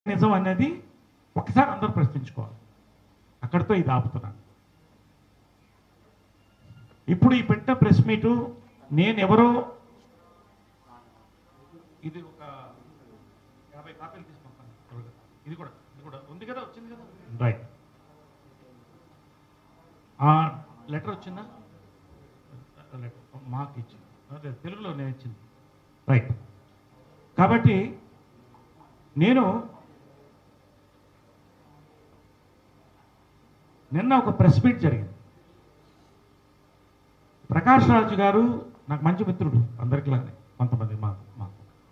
నిజం అనేది ఒకసారి అందరూ ప్రశ్నించుకోవాలి అక్కడితో ఇది ఆపుతున్నాను ఇప్పుడు ఈ పెట్టిన ప్రెస్ మీటు నేను ఎవరో ఇది ఒక యాభై కాపీలు తీసుకుంటాను త్వరగా. ఇది కూడా ఇది కూడా ఉంది కదా వచ్చింది కదా రైట్ ఆ లెటర్ వచ్చిందా లెటర్ మాకు ఇచ్చింది అదే తెలుగులో నేను ఇచ్చింది రైట్ కాబట్టి నేను నిన్న ఒక ప్రెస్ మీట్ జరిగింది ప్రకాష్ రాజు గారు నాకు మంచి మిత్రుడు అందరికిలానే కొంతమంది మాకు మాకు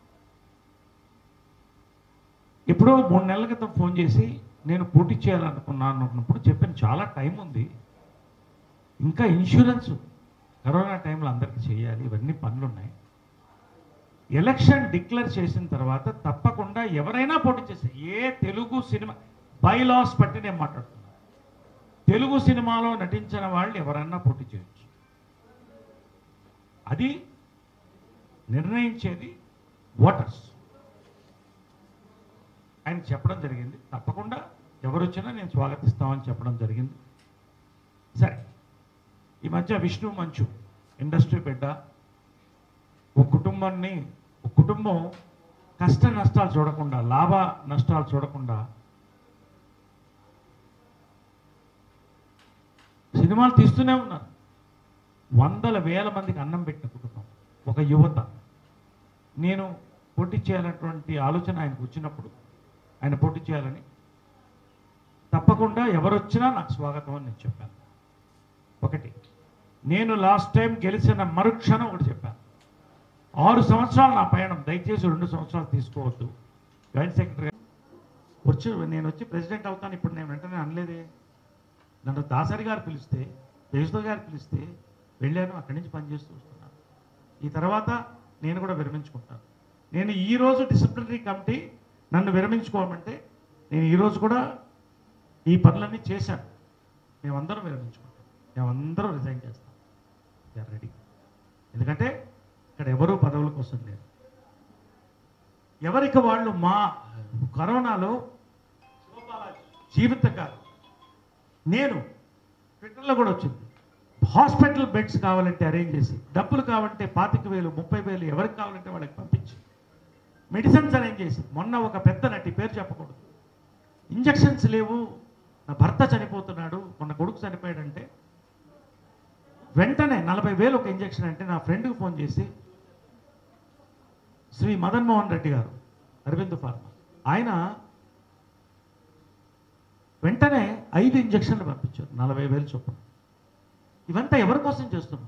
ఎప్పుడో మూడు నెలల క్రితం ఫోన్ చేసి నేను పోటీ చేయాలనుకున్నాను అనుకున్నప్పుడు చెప్పాను చాలా టైం ఉంది ఇంకా ఇన్సూరెన్స్ కరోనా టైంలో అందరికీ చేయాలి ఇవన్నీ పనులు ఉన్నాయి ఎలక్షన్ డిక్లేర్ చేసిన తర్వాత తప్పకుండా ఎవరైనా పోటీ చేస్తే ఏ తెలుగు సినిమా బైలాస్ బట్టి నేను మాట్లాడుతున్నాను తెలుగు సినిమాలో నటించిన వాళ్ళు ఎవరైనా పోటీ చేయొచ్చు అది నిర్ణయించేది ఓటర్స్ ఆయన చెప్పడం జరిగింది తప్పకుండా ఎవరు వచ్చినా నేను స్వాగతిస్తామని చెప్పడం జరిగింది సరే ఈ మధ్య విష్ణు మంచు ఇండస్ట్రీ బిడ్డ ఒక కుటుంబాన్ని ఒక కుటుంబం కష్ట నష్టాలు చూడకుండా లాభ నష్టాలు చూడకుండా సినిమాలు తీస్తూనే ఉన్నారు వందల వేల మందికి అన్నం పెట్టిన కుటుంబం ఒక యువత నేను పోటీ చేయాలన్నటువంటి ఆలోచన ఆయనకు వచ్చినప్పుడు ఆయన పోటీ చేయాలని తప్పకుండా ఎవరు వచ్చినా నాకు స్వాగతం అని నేను చెప్పాను ఒకటి నేను లాస్ట్ టైం గెలిచిన మరుక్షణం ఒకటి చెప్పాను ఆరు సంవత్సరాలు నా పయనం దయచేసి రెండు సంవత్సరాలు తీసుకోవద్దు జాయింట్ సెక్రటరీ వచ్చి నేను వచ్చి ప్రెసిడెంట్ అవుతాను ఇప్పుడు నేను వెంటనే అనలేదే నన్ను దాసరి గారు పిలిస్తే దేశదో గారు పిలిస్తే వెళ్ళాను అక్కడి నుంచి పనిచేస్తూ వస్తున్నాను ఈ తర్వాత నేను కూడా విరమించుకుంటాను నేను ఈ రోజు డిసిప్లినరీ కమిటీ నన్ను విరమించుకోమంటే నేను ఈరోజు కూడా ఈ పనులన్నీ చేశాను మేమందరం విరమించుకుంటాం మేమందరం రిజైన్ చేస్తాం వీఆర్ రెడీ ఎందుకంటే ఇక్కడ ఎవరు పదవుల కోసం లేరు ఎవరికి వాళ్ళు మా కరోనాలో జీవితకాలం నేను ట్విట్టర్లో కూడా వచ్చింది హాస్పిటల్ బెడ్స్ కావాలంటే అరేంజ్ చేసి డబ్బులు కావాలంటే పాతిక వేలు ముప్పై వేలు ఎవరికి కావాలంటే వాళ్ళకి పంపించి మెడిసిన్స్ అరేంజ్ చేసి మొన్న ఒక పెద్ద నటి పేరు చెప్పకూడదు ఇంజక్షన్స్ లేవు నా భర్త చనిపోతున్నాడు మొన్న కొడుకు చనిపోయాడంటే వెంటనే నలభై వేలు ఒక ఇంజక్షన్ అంటే నా ఫ్రెండ్కి ఫోన్ చేసి శ్రీ మదన్ మోహన్ రెడ్డి గారు అరవింద్ ఫార్మా ఆయన వెంటనే ఐదు ఇంజక్షన్లు పంపించారు నలభై వేలు చొప్పున ఇవంతా ఎవరి కోసం చేస్తున్నాం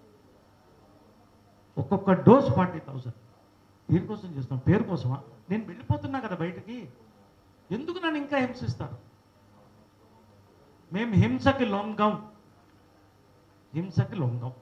ఒక్కొక్క డోస్ ఫార్టీ థౌసండ్ దేనికోసం చేస్తున్నాం పేరు కోసమా నేను వెళ్ళిపోతున్నా కదా బయటికి ఎందుకు నన్ను ఇంకా హింసిస్తారు మేము హింసకి లొంగం హింసకి లొంగం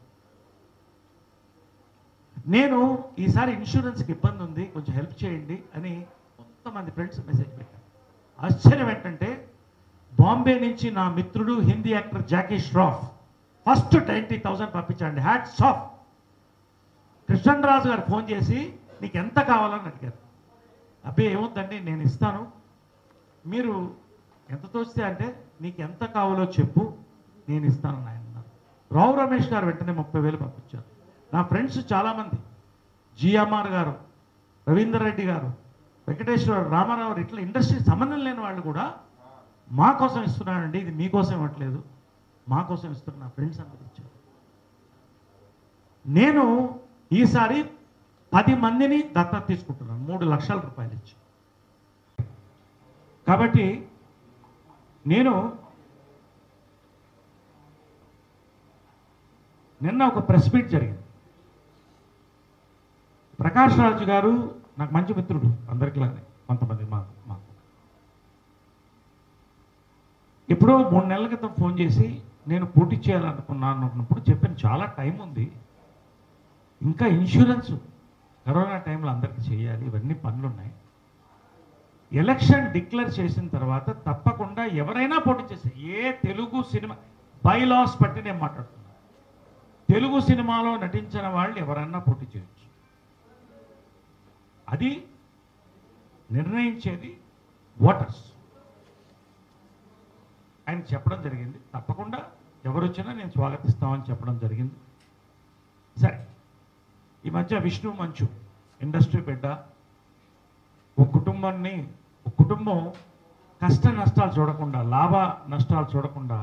నేను ఈసారి ఇన్సూరెన్స్కి ఇబ్బంది ఉంది కొంచెం హెల్ప్ చేయండి అని కొంతమంది ఫ్రెండ్స్ మెసేజ్ పెట్టారు ఆశ్చర్యం ఏంటంటే బాంబే నుంచి నా మిత్రుడు Hindi actor Jackie Shroff first twenty thousand పంపించండి hats off Krishnaraju garu phone చేసి నీకు ఎంత కావాలని అడిగారు అబ్బే ఏముందండి నేను ఇస్తాను మీరు ఎంత తోస్తే అంటే నీకు ఎంత కావాలో చెప్పు నేను ఇస్తానని ఆయన అన్నారు రావు రమేష్ గారు వెంటనే ముప్పై వేలు పంపించారు నా ఫ్రెండ్స్ చాలామంది జిఎంఆర్ గారు రవీందర్ రెడ్డి గారు వెంకటేశ్వర రామారావు గారు ఇట్లా ఇండస్ట్రీ సంబంధం లేని వాళ్ళు కూడా మా కోసం ఇస్తున్నానండి ఇది మీకోసం ఇవ్వట్లేదు మా కోసం ఇస్తున్న నా ఫ్రెండ్స్ అందరూ ఇచ్చారు నేను ఈసారి పది మందిని దత్తత తీసుకుంటున్నాను మూడు లక్షల రూపాయలు ఇచ్చి కాబట్టి నేను నిన్న ఒక ప్రెస్ మీట్ జరిగింది ప్రకాష్ రాజు గారు నాకు మంచి మిత్రుడు అందరికిలానే కొంతమంది మాకు మాకు ఎప్పుడో మూడు నెలల క్రితం ఫోన్ చేసి నేను పోటీ చేయాలనుకున్నాను అనుకున్నప్పుడు చెప్పాను చాలా టైం ఉంది ఇంకా ఇన్సూరెన్స్ కరోనా టైంలో అందరికీ చేయాలి ఇవన్నీ పనులు ఉన్నాయి ఎలక్షన్ డిక్లేర్ చేసిన తర్వాత తప్పకుండా ఎవరైనా పోటీ చేస్తే ఏ తెలుగు సినిమా బైలాస్ బట్టి నేను మాట్లాడుతున్నాను తెలుగు సినిమాలో నటించిన వాళ్ళు ఎవరైనా పోటీ చేయొచ్చు అది నిర్ణయించేది ఓటర్స్ ఆయన చెప్పడం జరిగింది తప్పకుండా ఎవరు వచ్చినా నేను స్వాగతిస్తామని చెప్పడం జరిగింది సరే ఈ మధ్య విష్ణు మంచు ఇండస్ట్రీ బిడ్డ ఒక కుటుంబాన్ని ఒక కుటుంబం కష్ట నష్టాలు చూడకుండా లాభ నష్టాలు చూడకుండా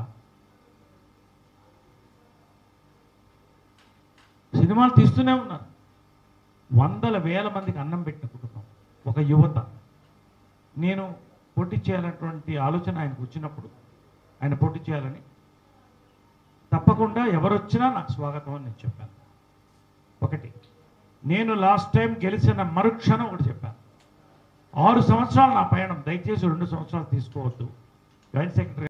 సినిమాలు తీస్తూనే ఉన్నారు వందల వేల మందికి అన్నం పెట్టిన కుటుంబం ఒక యువత నేను పోటీ చేయాలన్నటువంటి ఆలోచన ఆయనకు వచ్చినప్పుడు ఆయన పోటీ చేయాలని తప్పకుండా ఎవరు వచ్చినా నాకు స్వాగతం అని నేను చెప్పాను ఒకటి నేను లాస్ట్ టైం గెలిచిన మరుక్షణం ఒకటి చెప్పాను ఆరు సంవత్సరాలు నా పయనం దయచేసి రెండు సంవత్సరాలు తీసుకోవద్దు జాయింట్ సెక్రటరీ